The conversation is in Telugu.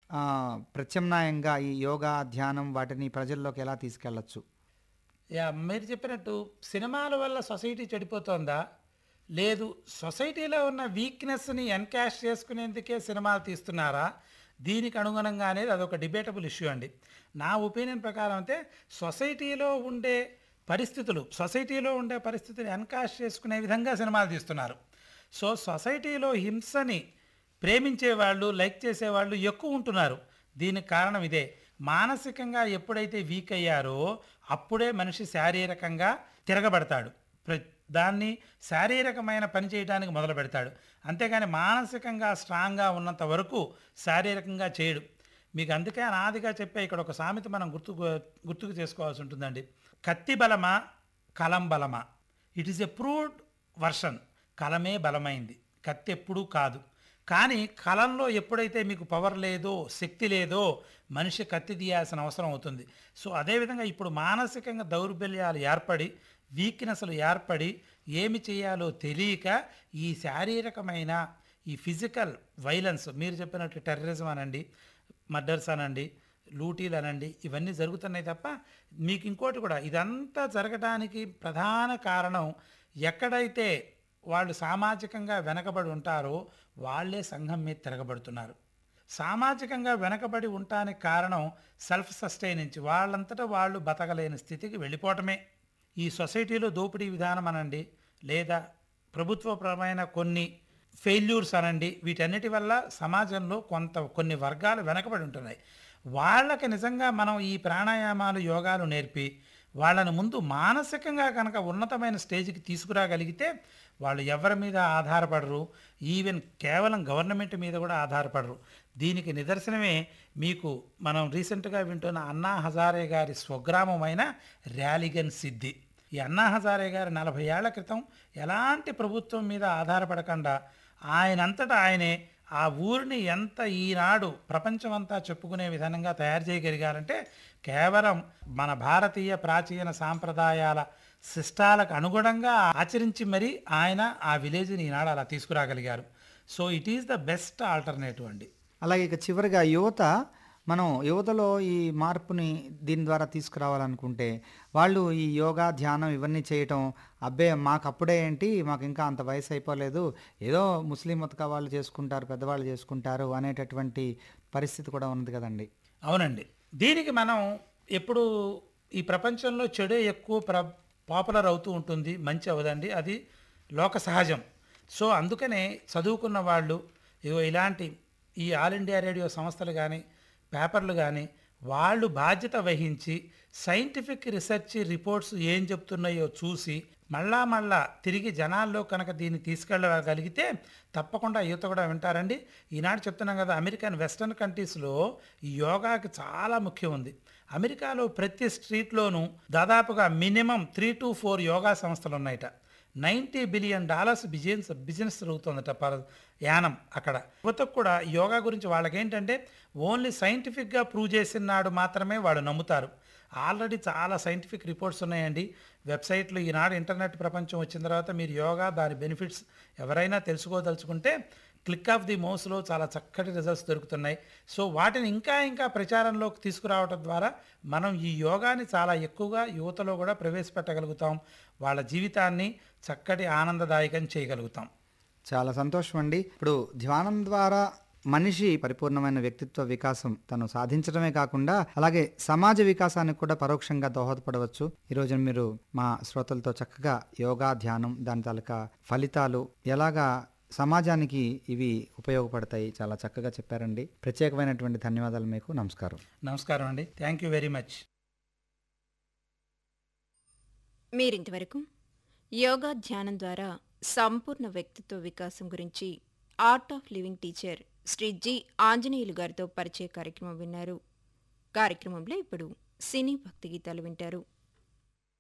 ఆ, ప్రత్యామ్నాయంగా ఈ యోగా ధ్యానం వాటిని ప్రజల్లోకి ఎలా తీసుకెళ్లొచ్చు యా మీరు చెప్పినట్టు సినిమాల వల్ల సొసైటీ చెడిపోతుందా లేదు సొసైటీలో ఉన్న వీక్నెస్ని ఎన్కాష్ చేసుకునేందుకే సినిమాలు తీస్తున్నారా దీనికి అనుగుణంగా అనేది అదొక డిబేటబుల్ ఇష్యూ అండి నా ఒపీనియన్ ప్రకారం అయితే సొసైటీలో ఉండే పరిస్థితులు సొసైటీలో ఉండే పరిస్థితులు ఎన్కాష్ చేసుకునే విధంగా సినిమాలు తీస్తున్నారు సో సొసైటీలో హింసని ప్రేమించే వాళ్ళు లైక్ చేసేవాళ్ళు ఎక్కువ ఉంటున్నారు దీనికి కారణం ఇదే మానసికంగా ఎప్పుడైతే వీక్ అయ్యారో అప్పుడే మనిషి శారీరకంగా తిరగబడతాడు ప్ర- దాన్ని శారీరకమైన పని చేయడానికి మొదలు పెడతాడు అంతేగాని మానసికంగా స్ట్రాంగ్గా ఉన్నంత వరకు శారీరకంగా చేయడు మీకు అందుకే అనాదిగా చెప్పే ఇక్కడ ఒక సామెత మనం గుర్తు గుర్తుకు చేసుకోవాల్సి ఉంటుందండి కత్తి బలమా కలం బలమా it is a proved version కలమే బలమైంది కత్తి ఎప్పుడూ కాదు కానీ కలంలో ఎప్పుడైతే మీకు పవర్ లేదో శక్తి లేదో మనిషి కత్తి తీయాల్సిన అవసరం అవుతుంది సో అదేవిధంగా ఇప్పుడు మానసికంగా దౌర్బల్యాలు ఏర్పడి వీక్నెస్లు ఏర్పడి ఏమి చేయాలో తెలియక ఈ శారీరకమైన ఈ ఫిజికల్ వైలెన్స్ మీరు చెప్పినట్టు టెర్రరిజం అనండి మర్డర్స్ అనండి లూటీలు అనండి ఇవన్నీ జరుగుతున్నాయి తప్ప మీకు ఇంకోటి కూడా ఇదంతా జరగడానికి ప్రధాన కారణం ఎక్కడైతే వాళ్ళు సామాజికంగా వెనకబడి ఉంటారో వాళ్ళే సంఘం మీద తిరగబడుతున్నారు సామాజికంగా వెనకబడి ఉండటానికి కారణం సెల్ఫ్ సస్టైనించి వాళ్ళంతటా వాళ్ళు బతకలేని స్థితికి వెళ్ళిపోవటమే ఈ సొసైటీలో దోపిడీ విధానం అనండి లేదా ప్రభుత్వపరమైన కొన్ని ఫెయిల్యూర్స్ అనండి వీటన్నిటి వల్ల సమాజంలో కొంత కొన్ని వర్గాలు వెనకబడి ఉంటున్నాయి వాళ్ళకి నిజంగా మనం ఈ ప్రాణాయామాలు యోగాలు నేర్పి వాళ్ళని ముందు మానసికంగా కనుక ఉన్నతమైన స్టేజ్కి తీసుకురాగలిగితే వాళ్ళు ఎవరి మీద ఆధారపడరు ఈవెన్ కేవలం గవర్నమెంట్ మీద కూడా ఆధారపడరు దీనికి నిదర్శనమే మీకు మనం రీసెంట్గా వింటున్న అన్నా హజారే గారి స్వగ్రామమైన ర్యాలిగన్ సిద్ధి ఈ అన్నా హజారే గారు నలభై ఏళ్ల క్రితం ఎలాంటి ప్రభుత్వం మీద ఆధారపడకుండా ఆయనంతటా ఆయనే ఆ ఊరిని ఎంత ఈనాడు ప్రపంచమంతా చెప్పుకునే విధంగా తయారు చేయగలిగారంటే కేవలం మన భారతీయ ప్రాచీన సాంప్రదాయాల శిష్టాలకు అనుగుణంగా ఆచరించి మరి ఆయన ఆ విలేజ్ని ఈనాడు అలా తీసుకురాగలిగారు so it is the best alternative అండి అలాగే ఇక చివరిగా యువత మనం యువతలో ఈ మార్పుని దీని ద్వారా తీసుకురావాలనుకుంటే వాళ్ళు ఈ యోగా ధ్యానం ఇవన్నీ చేయటం అబ్బే మాకు అప్పుడే ఏంటి మాకు ఇంకా అంత వయసు అయిపోలేదు ఏదో ముస్లిం మతక వాళ్ళు చేసుకుంటారు పెద్దవాళ్ళు చేసుకుంటారు అనేటటువంటి పరిస్థితి కూడా ఉంది కదండి అవునండి దీనికి మనం ఎప్పుడు ఈ ప్రపంచంలో చెడే ఎక్కువ ప్ర పాపులర్ అవుతూ ఉంటుంది మంచి అవదండి అది లోక సహజం సో అందుకనే చదువుకున్న వాళ్ళు ఇగో ఇలాంటి ఈ ఆల్ ఇండియా రేడియో సంస్థలు కానీ పేపర్లు కానీ వాళ్ళు బాధ్యత వహించి సైంటిఫిక్ రీసెర్చ్ రిపోర్ట్స్ ఏం చెప్తున్నాయో చూసి మళ్ళా మళ్ళా తిరిగి జనాల్లో కనుక దీన్ని తీసుకెళ్ళగలిగితే తప్పకుండా యువత కూడా వింటారండి ఈనాడు చెప్తున్నాం కదా అమెరికన్ వెస్టర్న్ కంట్రీస్లో ఈ యోగాకి చాలా ముఖ్యం ఉంది అమెరికాలో ప్రతి స్ట్రీట్లోనూ దాదాపుగా minimum three to four yoga సంస్థలు ఉన్నాయట ninety billion dollars business business జరుగుతుందట పర్ యానం అక్కడ యువతకు కూడా యోగా గురించి వాళ్ళకేంటంటే ఓన్లీ సైంటిఫిక్గా ప్రూవ్ చేసిన నాడు మాత్రమే వాళ్ళు నమ్ముతారు ఆల్రెడీ చాలా సైంటిఫిక్ రిపోర్ట్స్ ఉన్నాయండి వెబ్సైట్లు ఈనాడు ఇంటర్నెట్ ప్రపంచం వచ్చిన తర్వాత మీరు యోగా దాని బెనిఫిట్స్ ఎవరైనా తెలుసుకోదలుచుకుంటే క్లిక్ ఆఫ్ ది మౌస్లో చాలా చక్కటి రిజల్ట్స్ దొరుకుతున్నాయి సో వాటిని ఇంకా ఇంకా ప్రచారంలోకి తీసుకురావడం ద్వారా మనం ఈ యోగాని చాలా ఎక్కువగా యువతలో కూడా ప్రవేశపెట్టగలుగుతాం వాళ్ళ జీవితాన్ని చక్కటి ఆనందదాయకం చేయగలుగుతాం చాలా సంతోషం అండి ఇప్పుడు ధ్యానం ద్వారా మనిషి పరిపూర్ణమైన వ్యక్తిత్వ వికాసం తను సాధించడమే కాకుండా అలాగే సమాజ వికాసానికి కూడా పరోక్షంగా దోహదపడవచ్చు ఈరోజు మీరు మా శ్రోతలతో చక్కగా యోగా ధ్యానం దాని తాలూకా ఫలితాలు ఎలాగా సమాజానికి ఇవి ఉపయోగపడతాయి చాలా చక్కగా చెప్పారండి ప్రత్యేకమైనటువంటి ధన్యవాదాలు మీకు నమస్కారం నమస్కారం అండి థ్యాంక్ యూ వెరీ మచ్ మీరింతవరకు యోగా ధ్యానం ద్వారా సంపూర్ణ వ్యక్తిత్వ వికాసం గురించి Art of Living teacher Shri G Anjaneyulu గారితో పరిచయ కార్యక్రమం విన్నారు కార్యక్రమంలో ఇప్పుడు సినీ భక్తి గీతాలు వింటారు